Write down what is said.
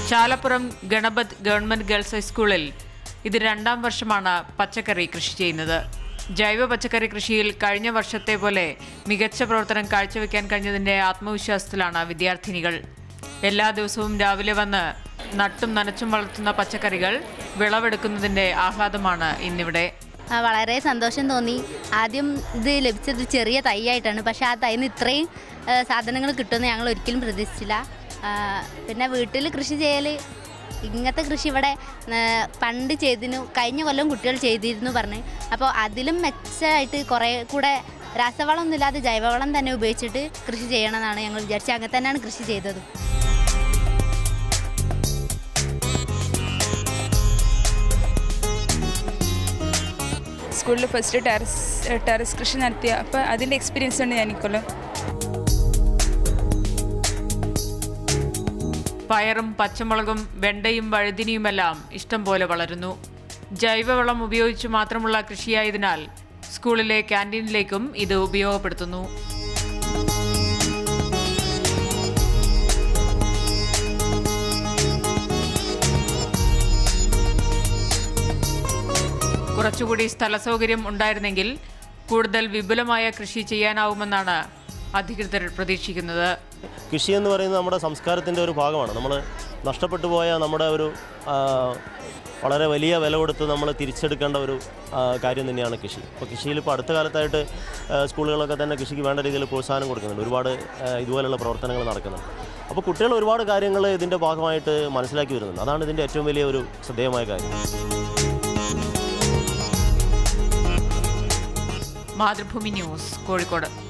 Chalappuram Ganapath government girls ഹൈസ്കൂളിൽ ഇത് രണ്ടാം വർഷമാണ് പച്ചക്കറി കൃഷി ചെയ്യുന്നത് ജൈവ പച്ചക്കറി കൃഷിയിൽ കഴിഞ്ഞ വർഷത്തെ പോലെ മികച്ച പ്രവർത്തനം കാഴ്ചവെക്കാൻ കഴിഞ്ഞതിന്റെ ആത്മവിശ്വാസത്തിലാണ് വിദ്യാർത്ഥിനികൾ എല്ലാ ദിവസവും രാവിലെ വന്ന് നട്ടും നനച്ചും വളർത്തുന്ന പച്ചക്കറികൾ വിളവെടുക്കുന്നതിന്റെ ആഹ്ലാദമാണ് ഇന്നിവിടെ ആ, വളരെ സന്തോഷം തോന്നി ആദ്യം ഇത് ലഭിച്ചത് ചെറിയ തൈയായിട്ടാണ് പക്ഷേ ആ തൈന്ന് ഇത്രയും സാധനങ്ങൾ കിട്ടുമെന്ന് ഞങ്ങൾ ഒരിക്കലും പ്രതീക്ഷിച്ചില്ല ആ, പിന്നെ വീട്ടിൽ കൃഷി ചെയ്യൽ ഇങ്ങനത്തെ കൃഷി ഇവിടെ ആ, പണ്ട് ചെയ്തിരുന്നു കഴിഞ്ഞ കൊല്ലം കുട്ടികൾ ചെയ്തിരുന്നു പറഞ്ഞ് അപ്പോൾ അതിലും മെച്ചമായിട്ട് കുറേ കൂടെ രാസവളമൊന്നും ഇല്ലാതെ ജൈവവളം തന്നെ ഉപയോഗിച്ചിട്ട് കൃഷി ചെയ്യണമെന്നാണ് ഞങ്ങൾ വിചാരിച്ചത് അങ്ങനെ തന്നെയാണ് കൃഷി ചെയ്തത് സ്കൂളിൽ ഫസ്റ്റ് ടെറസ് ടെറസ് കൃഷി നടത്തിയ അപ്പോൾ അതിൻ്റെ എക്സ്പീരിയൻസ് ഉണ്ട് ഞാൻ ഇക്കൊല്ലം പയറും പച്ചമുളകും വെണ്ടയും വഴുതിനിയുമെല്ലാം ഇഷ്ടം പോലെ വളരുന്നു ജൈവവളം ഉപയോഗിച്ച് മാത്രമുള്ള കൃഷിയായതിനാൽ സ്കൂളിലെ ക്യാൻറ്റീനിലേക്കും ഇത് ഉപയോഗപ്പെടുത്തുന്നു കുറച്ചുകൂടി സ്ഥലസൗകര്യം ഉണ്ടായിരുന്നെങ്കിൽ കൂടുതൽ വിപുലമായ കൃഷി ചെയ്യാനാവുമെന്നാണ് അധികൃതർ പ്രതീക്ഷിക്കുന്നത് കൃഷി എന്ന് പറയുന്നത് നമ്മുടെ സംസ്കാരത്തിൻ്റെ ഒരു ഭാഗമാണ് നമ്മൾ നഷ്ടപ്പെട്ടു പോയ നമ്മുടെ ഒരു ആ, വളരെ വലിയ വില കൊടുത്ത് നമ്മൾ തിരിച്ചെടുക്കേണ്ട ഒരു ആ, കാര്യം തന്നെയാണ് കൃഷി ഇപ്പോൾ കൃഷിയിൽ ഇപ്പോൾ അടുത്ത കാലത്തായിട്ട് ആ, സ്കൂളുകളൊക്കെ തന്നെ കൃഷിക്ക് വേണ്ട രീതിയിൽ പ്രോത്സാഹനം കൊടുക്കുന്നുണ്ട് ഒരുപാട് ആ, ഇതുപോലുള്ള പ്രവർത്തനങ്ങൾ നടക്കുന്നുണ്ട് അപ്പോൾ കുട്ടികൾ ഒരുപാട് കാര്യങ്ങൾ ഇതിൻ്റെ ഭാഗമായിട്ട് മനസ്സിലാക്കി വരുന്നുണ്ട് അതാണ് ഇതിൻ്റെ ഏറ്റവും വലിയ ഒരു ശ്രദ്ധേയമായ കാര്യം മാതൃഭൂമി ന്യൂസ് കോഴിക്കോട്